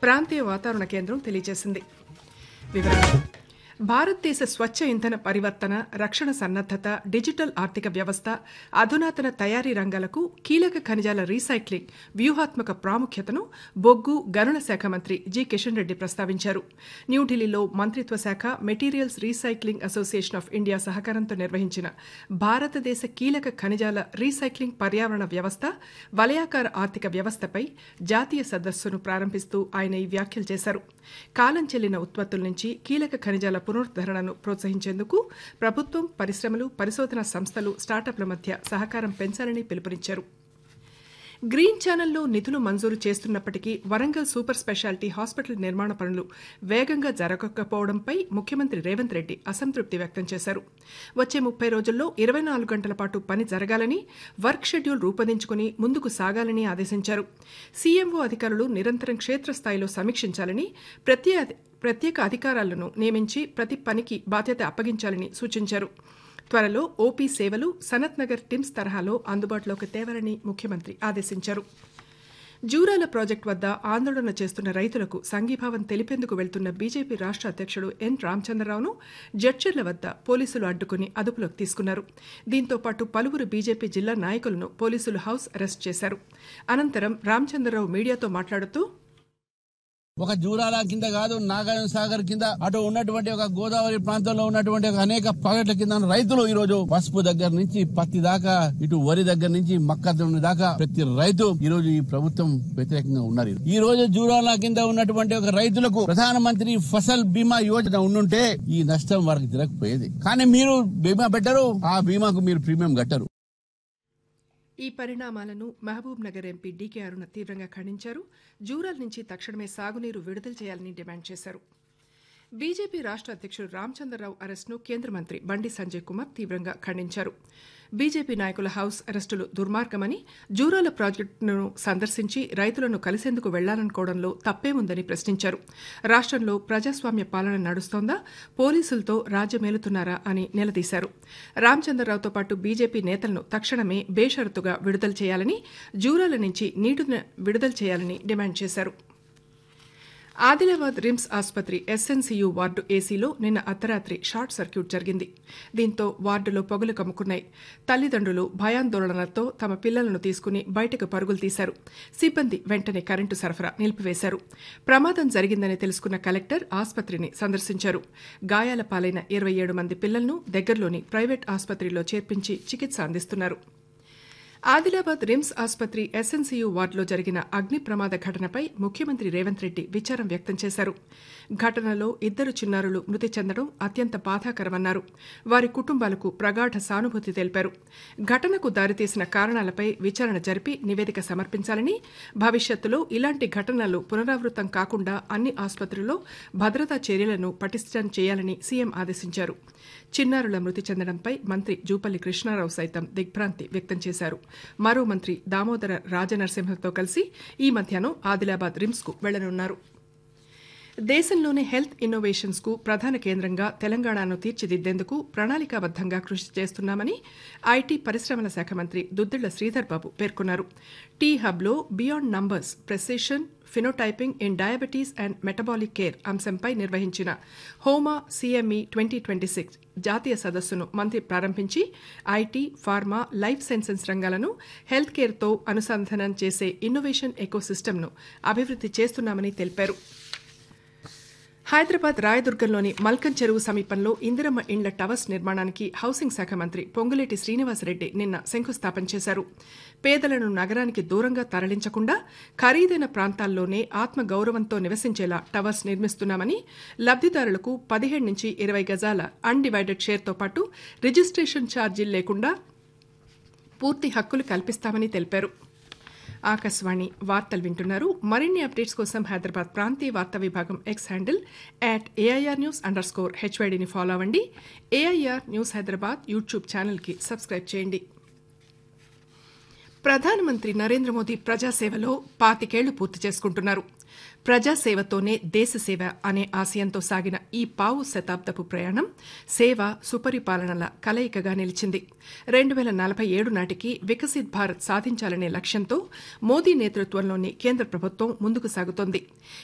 ప్రాంతీయ వాతావరణ కేంద్రం తెలియజేసింది వివరాలు భారతదేశ స్వచ్ఛ ఇంధన పరివర్తన రక్షణ సన్నద్దత డిజిటల్ ఆర్థిక వ్యవస్థ అధునాతన తయారీ రంగాలకు కీలక ఖనిజాల రీసైక్లింగ్ వ్యూహాత్మక ప్రాముఖ్యతను బొగ్గు గనుల శాఖ మంత్రి జి కిషన్ రెడ్డి ప్రస్తావించారు న్యూఢిల్లీలో మంత్రిత్వ శాఖ materials recycling association of India సహకారంతో నిర్వహించిన భారతదేశ కీలక ఖనిజాల రీసైక్లింగ్ పర్యావరణ వ్యవస్థ వలయాకార ఆర్థిక వ్యవస్థపై జాతీయ సదస్సును ప్రారంభిస్తూ ఆయన ఈ వ్యాఖ్యలు చేశారు కాలం చెల్లిన ఉత్పత్తుల నుంచి కీలక ఖనిజాల పునరుద్ధరణను ప్రోత్సహించేందుకు ప్రభుత్వం పరిశ్రమలు పరిశోధనా సంస్థలు స్టార్టప్ల మధ్య సహకారం పెంచాలని పిలుపునిచ్చారు గ్రీన్ ఛానల్లో నిధులు మంజూరు చేస్తున్నప్పటికీ వరంగల్ సూపర్ స్పెషాలిటీ హాస్పిటల్ నిర్మాణ పనులు వేగంగా జరగకపోవడంపై ముఖ్యమంత్రి రేవంత్ రెడ్డి అసంతృప్తి వ్యక్తం చేశారు వచ్చే ముప్పై రోజుల్లో ఇరవై నాలుగు గంటల పాటు పని జరగాలని వర్క్ షెడ్యూల్ రూపొందించుకుని ముందుకు సాగాలని ఆదేశించారు సీఎంఓ అధికారులు నిరంతరం క్షేత్రస్థాయిలో సమీక్షించాలని ప్రత్యేక ప్రత్యేక అధికారాలను నియమించి ప్రతి పనికి బాధ్యత అప్పగించాలని సూచించారు త్వరలో ఓపీ సేవలు సనత్ నగర్ టిమ్స్ తరహాలో అందుబాటులోకి తేవాలని ముఖ్యమంత్రి ఆదేశించారు జూరాల ప్రాజెక్టు వద్ద ఆందోళన చేస్తున్న రైతులకు సంఘీభావం తెలిపేందుకు వెళ్తున్న బీజేపీ రాష్ట్ర అధ్యక్షుడు ఎన్ రామచంద్రరావును జడ్చర్ల వద్ద పోలీసులు అడ్డుకుని అదుపులోకి తీసుకున్నారు దీంతో పాటు పలువురు బీజేపీ జిల్లా నాయకులను పోలీసులు హౌస్ అరెస్ట్ చేశారు అనంతరం రామచంద్రరావు మీడియాతో మాట్లాడుతూ ఒక జూరాల కింద కాదు నాగార్జున సాగర్ కింద అటు ఉన్నటువంటి ఒక గోదావరి ప్రాంతంలో ఉన్నటువంటి ఒక అనేక ప్రాజెక్టుల కింద రైతులు ఈ రోజు పసుపు దగ్గర నుంచి పత్తి దాకా ఇటు వరి దగ్గర నుంచి మొక్కజొన్న దాకా ప్రతి రైతు ఈ రోజు ఈ ప్రభుత్వం వ్యతిరేకంగా ఉన్నారు ఈ రోజు జూరాల కింద ఉన్నటువంటి ఒక రైతులకు ప్రధానమంత్రి ఫసల్ బీమా యోజన ఉండుంటే ఈ నష్టం వారికి జరగకపోయేది కానీ మీరు బీమా పెట్టరు ఆ బీమాకు మీరు ప్రీమియం కట్టరు ఈ పరిణామాలను మహబూబ్ నగర్ ఎంపీ డీకే అరుణ తీవ్రంగా ఖండించారు జూరాల్ నుంచి తక్షణమే సాగునీరు విడుదల చేయాలని డిమాండ్ చేశారు బీజేపీ రాష్ట్ర అధ్యక్షుడు రామచంద్రరావు అరెస్టును కేంద్ర మంత్రి బండి సంజయ్ కుమార్ తీవ్రంగా ఖండించారు బీజేపీ నాయకుల హౌస్ అరెస్టులు దుర్మార్గమని జూరాల ప్రాజెక్టును సందర్శించి రైతులను కలిసేందుకు వెళ్లాలనుకోవడంలో తప్పేముందని ప్రశ్నించారు రాష్ట్రంలో ప్రజాస్వామ్య పాలన నడుస్తోందా పోలీసులతో రాజ్యమేలుతున్నారా అని నిలదీశారు రామచంద్రరావుతో పాటు బీజేపీ నేతలను తక్షణమే బేషరతుగా విడుదల చేయాలని జూరాల నుంచి నీటిని విడుదల చేయాలని డిమాండ్ చేశారు ఆదిలాబాద్ రిమ్స్ ఆసుపత్రి ఎస్ఎన్సీయూ వార్డు ఏసీలో నిన్న అర్ధరాత్రి షార్ట్ సర్క్యూట్ జరిగింది దీంతో వార్డులో పొగలు కమ్ముకున్నాయి తల్లిదండ్రులు భయాందోళనలతో తమ పిల్లలను తీసుకుని బయటకు పరుగులు తీశారు సిబ్బంది వెంటనే కరెంటు సరఫరా నిలిపివేశారు ప్రమాదం జరిగిందని తెలుసుకున్న కలెక్టర్ ఆసుపత్రిని సందర్శించారు గాయాల పాలైన ఇరవై ఏడు మంది పిల్లలను దగ్గరలోని ప్రైవేట్ ఆసుపత్రిలో చేర్పించి చికిత్స అందిస్తున్నారు ఆదిలాబాద్ రిమ్స్ ఆసుపత్రి ఎస్ఎన్సీయూ వార్డులో జరిగిన అగ్ని ప్రమాద ఘటనపై ముఖ్యమంత్రి రేవంత్ రెడ్డి విచారం వ్యక్తం చేశారు ఘటనలో ఇద్దరు చిన్నారులు మృతి చెందడం అత్యంత బాధాకరమన్నారు వారి కుటుంబాలకు ప్రగాఢ సానుభూతి తెలిపారు ఘటనకు దారితీసిన కారణాలపై విచారణ జరిపి నివేదిక సమర్పించాలని భవిష్యత్తులో ఇలాంటి ఘటనలు పునరావృతం కాకుండా అన్ని ఆసుపత్రుల్లో భద్రతా చర్యలను పటిష్టం చేయాలని సీఎం ఆదేశించారు చిన్నారుల మృతి చెందడంపై మంత్రి జూపల్లి కృష్ణారావు సైతం దిగ్భ్రాంతి వ్యక్తం చేశారు మరో మంత్రి దామోదర రాజనరసింహతో కలిసి ఈ మధ్యాహ్నం ఆదిలాబాద్ రిమ్స్ కు వెళ్లనున్నారు దేశంలోని హెల్త్ ఇన్నోవేషన్స్ కు ప్రధాన కేంద్రంగా తెలంగాణను తీర్చిదిద్దేందుకు ప్రణాళికాబద్దంగా కృషి చేస్తున్నామని ఐటీ పరిశ్రమల శాఖ మంత్రి దుద్దిళ్ల శ్రీధర్ బాబు పేర్కొన్నారు టీ హబ్లో beyond numbers precision phenotyping in diabetes and metabolic care అంశంపై నిర్వహించిన HOMA CME twenty twenty six జాతీయ సదస్సును మంత్రి ప్రారంభించి ఐటీ ఫార్మా లైఫ్ సైన్సెస్ రంగాలను హెల్త్ కేర్తో అనుసంధానం చేసే ఇన్నోవేషన్ ఎకోసిస్టమ్ను అభివృద్ధి చేస్తున్నామని తెలిపారు హైదరాబాద్ రాయదుర్గంలోని మల్కన్ చెరువు సమీపంలో ఇందిరమ్మ ఇండ్ల టవర్స్ నిర్మాణానికి హౌసింగ్ శాఖ మంత్రి పొంగులేటి శ్రీనివాసరెడ్డి నిన్న శంకుస్థాపన చేశారు పేదలను నగరానికి దూరంగా తరలించకుండా ఖరీదైన ప్రాంతాల్లోనే ఆత్మ గౌరవంతో నివసించేలా టవర్స్ నిర్మిస్తున్నామని లబ్దిదారులకు పదిహేడు నుంచి ఇరవై గజాల అన్డివైడెడ్ షేర్తో పాటు రిజిస్ట్రేషన్ ఛార్జీలు లేకుండా పూర్తి హక్కులు కల్పిస్తామని తెలిపారు ఆకాశవాణి వార్తలు వింటున్నారు మరిన్ని అప్డేట్స్ కోసం హైదరాబాద్ ప్రాంతీయ వార్తా విభాగం X handle at AIR news under score హెచ్వైడిని ఫాలో అవ్వండి ఏఐఆర్ న్యూస్ హైదరాబాద్ యూట్యూబ్ ఛానల్కి సబ్స్క్రైబ్ చేయండి ప్రధానమంత్రి నరేంద్ర మోదీ ప్రజాసేవలో పాతికేళ్లు పూర్తి చేసుకుంటున్నారు ప్రజాసేవతోనే దేశసేవ అనే ఆశయంతో సాగిన ఈ పావు శతాబ్దపు ప్రయాణం సేవ సుపరిపాలనల కలయికగా నిలిచింది రెండు వేల నలభై ఏడు నాటికి వికసిత్ భారత్ సాధించాలనే లక్ష్యంతో మోదీ నేతృత్వంలోని కేంద్ర ప్రభుత్వం ముందుకు సాగుతోంది